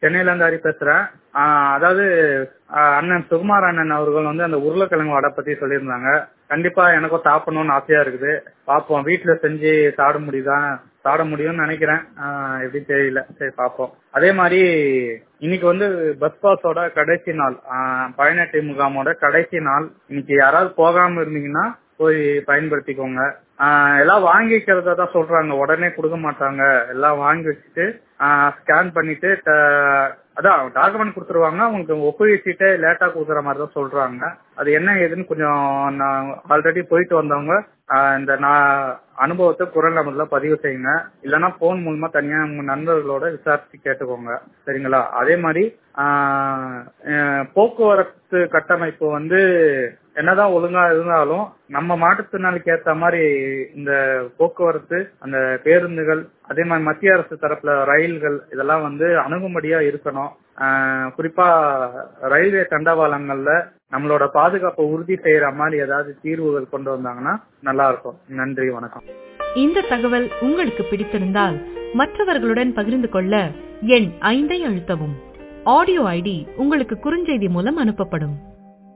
சென்னையில இருந்து ஹரி பேசுறேன் ஆஹ் அதாவது ஆஹ் அண்ணன் சுகுமார் அண்ணன் அவர்கள் வந்து அந்த உருளைக்கிழங்கு வடை பத்தி சொல்லியிருந்தாங்க கண்டிப்பா எனக்கும் சாப்பிடணும்னு ஆசையா இருக்குது பார்ப்போம் வீட்டுல செஞ்சு சாப்பிட முடியுதா சாப்பிட முடியும்னு நினைக்கிறேன் ஆஹ் எப்படின்னு தெரியல சரி பார்ப்போம் அதே மாதிரி இன்னைக்கு வந்து பஸ் பாஸோட கடைசி நாள் ஆஹ் பயணட்டை முகாமோட கடைசி நாள் இன்னைக்கு யாராவது போகாம இருந்தீங்கன்னா போய் பயன்படுத்திக்கோங்க ஆஹ் எல்லாம் வாங்கிக்கிறதா தான் சொல்றாங்க உடனே கொடுக்க மாட்டாங்க எல்லாம் வாங்கி வச்சுட்டு ஸ்கேன் பண்ணிட்டு ட- அதான் டாக்குமெண்ட் கொடுத்துருவாங்க உங்களுக்கு ஒப்புவிச்சுட்டு லேட்டா கொடுக்குற மாதிரி தான் சொல்றாங்க அது என்ன ஏதுன்னு கொஞ்சம் நான் ஆல்ரெடி போயிட்டு வந்தவங்க ஆஹ் இந்த நான் அனுபவத்தை குரல் அமர்ல பதிவு செய்யுங்க இல்லைன்னா போன் மூலமா தனியா உங்க நண்பர்களோட விசாரிச்சு கேட்டுக்கோங்க சரிங்களா அதே மாதிரி ஆஹ் அஹ் போக்குவரத்து கட்டமைப்பு வந்து என்னதான் ஒழுங்கா இருந்தாலும் நம்ம மாற்றுத்திறனாளிக்கு ஏத்த மாதிரி இந்த போக்குவரத்து அந்த பேருந்துகள் அதே மாதிரி மத்திய அரசு தரப்புல ரயில்கள் இதெல்லாம் வந்து அணுகும்படியா இருக்கணும் ஆஹ் குறிப்பா ரயில்வே தண்டவாளங்கள்ல நம்மளோட பாதுகாப்பை உறுதி செய்யற மாதிரி ஏதாவது தீர்வுகள் கொண்டு வந்தாங்கன்னா நல்லா இருக்கும் நன்றி வணக்கம் இந்த தகவல் உங்களுக்கு பிடித்திருந்தால் மற்றவர்களுடன் பகிர்ந்து கொள்ள எண் ஐந்தை அழுத்தவும் ஆடியோ ஐடி உங்களுக்கு குறுஞ்செய்தி மூலம் அனுப்பப்படும்